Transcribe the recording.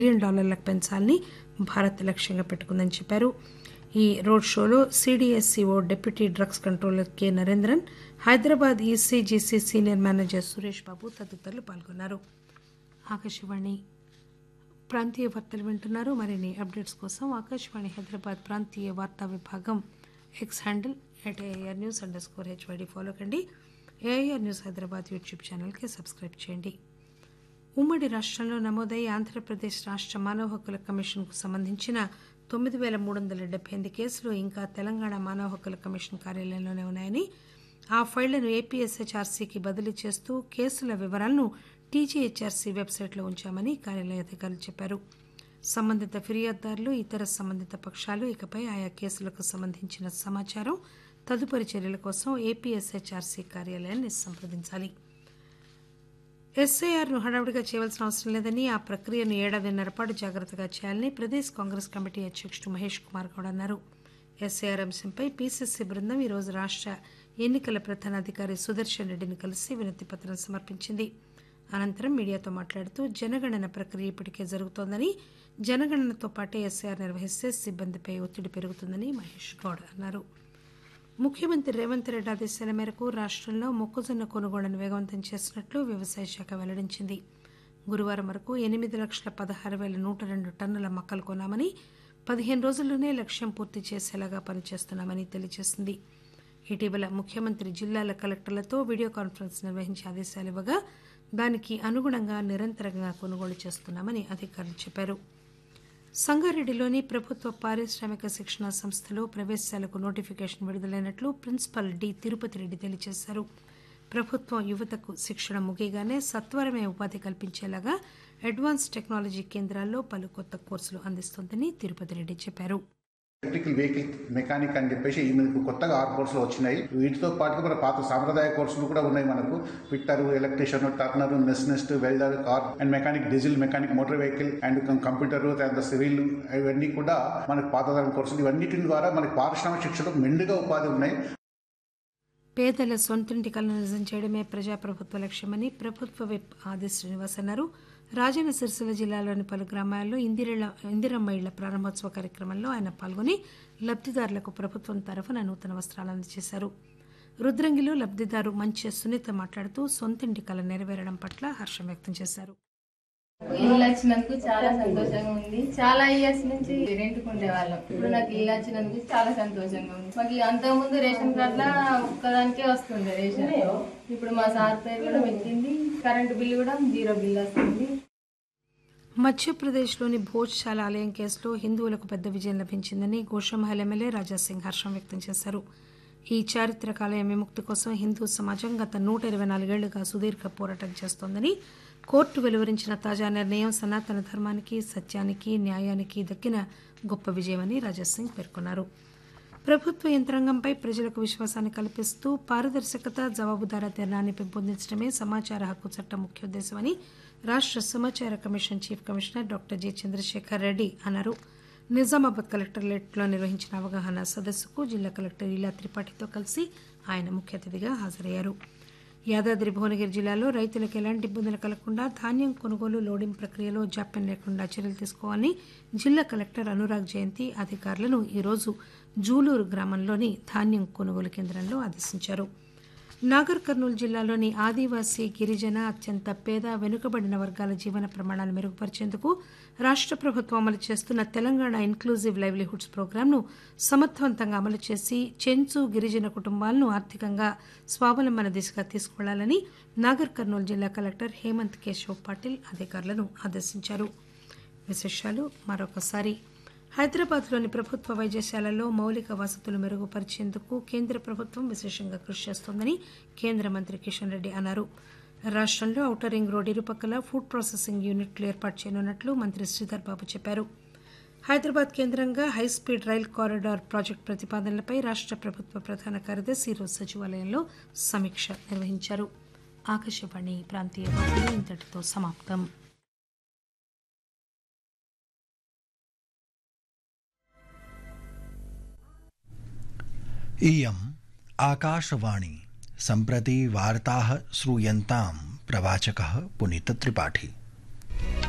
billion డాలర్లకు పెంచాలని భారత్ లక్ష్యంగా పెట్టుకుందని చెప్పారు ఈ రోడ్ షోలో CDSCO deputy drugs controller K Narendran Hyderabad ECGC senior manager Suresh Babu తదితరులు పాల్గొన్నారు ఆకాశవాణి ప్రాంతీయ వార్తలు వింటున్నారు మరిన్ని అప్డేట్స్ కోసం ఆకాశవాణి హైదరాబాద్ ప్రాంతీయ వార్తా విభాగం X handle at AR news underscore HYD follow కండి ఏఆర్ న్యూస్ హైదరాబాద్ యూట్యూబ్ ఛానల్కి సబ్స్క్రైబ్ చేయండి ఉమ్మడి రాష్ట్రంలో నమోదై ఆంధ్రప్రదేశ్ రాష్ట్ర మానవ హక్కుల కమిషన్కు సంబంధించిన తొమ్మిది పేల మూడు వందల డెబ్బై ఎనిమిది కేసులు ఇంకా తెలంగాణ మానవ హక్కుల కమిషన్ కార్యాలయంలోనే ఉన్నాయని ఆ ఫైళ్లను ఏపీఎస్హెచ్ఆర్సీకి బదిలీ చేస్తూ కేసుల వివరాలను టీజీహెచ్ఆర్సీ వెబ్సైట్లో ఉంచామని కార్యాలయ అధికారులు చెప్పారు సంబంధిత ఫిర్యాదుదారులు ఇతర సంబంధిత పక్షాలు ఇకపై ఆయా కేసులకు సంబంధించిన సమాచారం తదుపరి చర్యల కోసం ఏపీఎస్హెచ్ఆర్సీ కార్యాలయాన్ని సంప్రదించాలి ఎస్ఐఆర్ను హడావుడిగా చేయవలసిన అవసరం లేదని ఆ ప్రక్రియను ఏడాదిన్నర పాటు జాగ్రత్తగా చేయాలని ప్రదేశ్ కాంగ్రెస్ కమిటీ అధ్యక్షుడు మహేష్ కుమార్ గౌడ్ అన్నారు ఎస్ఐఆర్ అంశంపై పీసీసీ బృందం ఈరోజు రాష్ట్ర ఎన్నికల ప్రధానాధికారి సుదర్శన్ రెడ్డిని కలిసి వినతి పత్రం సమర్పించింది అనంతరం మీడియాతో మాట్లాడుతూ జనగణన ప్రక్రియ ఇప్పటికే జరుగుతోందని జనగణనతో పాటే ఎస్ఐఆర్ నిర్వహిస్తే సిబ్బందిపై ఒత్తిడి పెరుగుతుందని మహేష్ గౌడ్ అన్నారు ముఖ్యమంత్రి రేవంత్ రెడ్డి ఆదేశాల మేరకు రాష్ట్రంలో మొక్కజొన్న కొనుగోళ్లను వేగవంతం చేసినట్లు వ్యవసాయ శాఖ వెల్లడించింది గురువారం వరకు ఎనిమిది లక్షల పదహారు వేల నూట రెండు టన్నుల మొక్కలు కొన్నామని పదిహేను రోజుల్లోనే లక్ష్యం పూర్తి చేసేలాగా పనిచేస్తున్నామని తెలియజేసింది ఇటీవల ముఖ్యమంత్రి జిల్లాల కలెక్టర్లతో వీడియో కాన్ఫరెన్స్ నిర్వహించి ఆదేశాలు ఇవ్వగా దానికి అనుగుణంగా నిరంతరంగా కొనుగోలు చేస్తున్నామని అధికారులు చెప్పారు సంగారెడ్డిలోని ప్రభుత్వ పారిశ్రామిక శిక్షణ సంస్థలో ప్రవేశాలకు నోటిఫికేషన్ విడుదలైనట్లు ప్రిన్సిపల్ డి తిరుపతి రెడ్డి తెలియజేశారు ప్రభుత్వం యువతకు శిక్షణ ముగియగానే సత్వరమే ఉపాధి కల్పించేలాగా అడ్వాన్స్ టెక్నాలజీ కేంద్రాల్లో పలు కొత్త కోర్సులు అందిస్తోందని తిరుపతి రెడ్డి చెప్పారు ఎలక్ట్రికల్ వెహికల్ మెకానిక్ అని చెప్పేసి ఈ మనకు కొత్తగా ఆరు కోర్సులు వచ్చినాయి వీటితో పాటుగా మన పాత సాంప్రదాయ కోర్సులు కూడా ఉన్నాయి మనకు fitter electrician turner machinist welder car and mechanic diesel mechanic motor vehicle and computer and civil ఇవన్నీ కూడా మనకు పాతతరం కోర్సులు ఇవన్నిటి ద్వారా మనకి పారిశ్రామిక శిక్షణకు మెండుగా ఉపాధి ఉన్నాయి పేదల సొంతింటి కలను నిజం చేయడమే ప్రజాప్రభుత్వ లక్ష్యమని ప్రభుత్వ విప్ ఆది శ్రీనివాస్ అన్నారు రాజన్న సిరిసిల్ల జిల్లాలోని పలు గ్రామాల్లో ఇందిరల ఇందిరమ్మ ఇళ్ల ప్రారంభోత్సవ కార్యక్రమంలో ఆయన పాల్గొని లబ్దిదారులకు ప్రభుత్వం తరఫున నూతన వస్త్రాలు అందజేశారు రుద్రంగిలో లబ్దిదారు మంచి సునీత మాట్లాడుతూ సొంతింటి కల నెరవేరడం పట్ల హర్షం వ్యక్తం చేశారు ఇల్లు వచ్చినందుకు చాలా సంతోషంగా ఉంది చాలా ఇయర్స్ నుంచి రెంట్కు ఉండేవాళ్ళం ఇప్పుడు నాకు ఇల్లు వచ్చినందుకు చాలా సంతోషంగా ఉంది మాకు అంతకు ముందు రేషన్ కార్డులా ఒక్కదానికే వస్తుండే రేషన్ ఇప్పుడు మా సార్ పేరు కూడా పెట్టింది కరెంటు బిల్లు కూడా జీరో బిల్ వస్తుంది మధ్యప్రదేశ్లోని భోజ్శాల ఆలయం కేసులో హిందువులకు పెద్ద విజయం లభించిందని గోషమహల్ ఎమ్మెల్యే రాజాసింగ్ హర్షం వ్యక్తం చేశారు ఈ చారిత్రక ఆలయం విముక్తి కోసం హిందూ సమాజం గత నూట ఇరవై నాలుగేళ్లుగా సుదీర్ఘ పోరాటం చేస్తోందని కోర్టు వెలువరించిన తాజా నిర్ణయం సనాతన ధర్మానికి సత్యానికి న్యాయానికి దక్కిన గొప్ప విజయమని రాజాసింగ్ పేర్కొన్నారు ప్రభుత్వ యంత్రాంగంపై ప్రజలకు విశ్వాసాన్ని కల్పిస్తూ పారదర్శకత జవాబుదారీతనాన్ని పెంపొందించడమే సమాచార హక్కు చట్టం ముఖ్యోద్దేశమని రాష్ట్ర సమాచార commission chief commissioner doctor G Chandrasekhar Reddy అన్నారు నిజామాబాద్ కలెక్టరేట్లో నిర్వహించిన అవగాహన సదస్సుకు జిల్లా కలెక్టర్ ఇలా త్రిపాఠితో కలిసి ఆయన ముఖ్య అతిథిగా హాజరయ్యారు యాదాద్రి భువనగిరి జిల్లాలో రైతులకు ఎలాంటి ఇబ్బందులు కలగకుండా ధాన్యం కొనుగోలు లోడింగ్ ప్రక్రియలో జాప్యం లేకుండా చర్యలు తీసుకోవాలని జిల్లా కలెక్టర్ అనురాగ్ జయంతి అధికారులను ఈరోజు జూలూరు గ్రామంలోని ధాన్యం కొనుగోలు కేంద్రంలో ఆదేశించారు నాగర్ కర్నూలు జిల్లాలోని ఆదివాసీ గిరిజన అత్యంత పేద వెనుకబడిన వర్గాల జీవన ప్రమాణాలు మెరుగుపరిచేందుకు రాష్ట్ర ప్రభుత్వం అమలు చేస్తున్న తెలంగాణ ఇన్క్లూజివ్ లైవ్లీహుడ్స్ ప్రోగ్రాంను సమర్థవంతంగా అమలు చేసి చెంచు గిరిజన కుటుంబాలను ఆర్థికంగా స్వావలంబన దిశగా తీసుకువెళ్లాలని నాగర్ కర్నూలు జిల్లా కలెక్టర్ హేమంత్ కేశవ్ పాటిల్ అధికారులను ఆదేశించారు విశేషాలు మరొకసారి హైదరాబాద్లోని ప్రభుత్వ వైద్యశాలల్లో మౌలిక వసతులు మెరుగుపరిచేందుకు కేంద్ర ప్రభుత్వం విశేషంగా కృషి చేస్తోందని కేంద్ర మంత్రి కిషన్ రెడ్డి అన్నారు రాష్ట్రంలో ఔటర్ రింగ్ రోడ్ ఇరుపక్కల ఫుడ్ ప్రాసెసింగ్ యూనిట్లు ఏర్పాటు చేయనున్నట్లు మంత్రి శ్రీధర్ బాబు చెప్పారు హైదరాబాద్ కేంద్రంగా హైస్పీడ్ రైల్ కారిడార్ ప్రాజెక్టు ప్రతిపాదనలపై రాష్ట్ర ప్రభుత్వ ప్రధాన కార్యదర్శి ఈరోజు సచివాలయంలో సమీక్ష నిర్వహించారు ఆకాశవాణి ప్రాంతీయ వార్తలు ఇంతటితో సమాప్తం इयम् आकाशवाणी सम्प्रति वार्ताः श्रूयन्तां प्रवाचकः पुनीतत्रिपाठी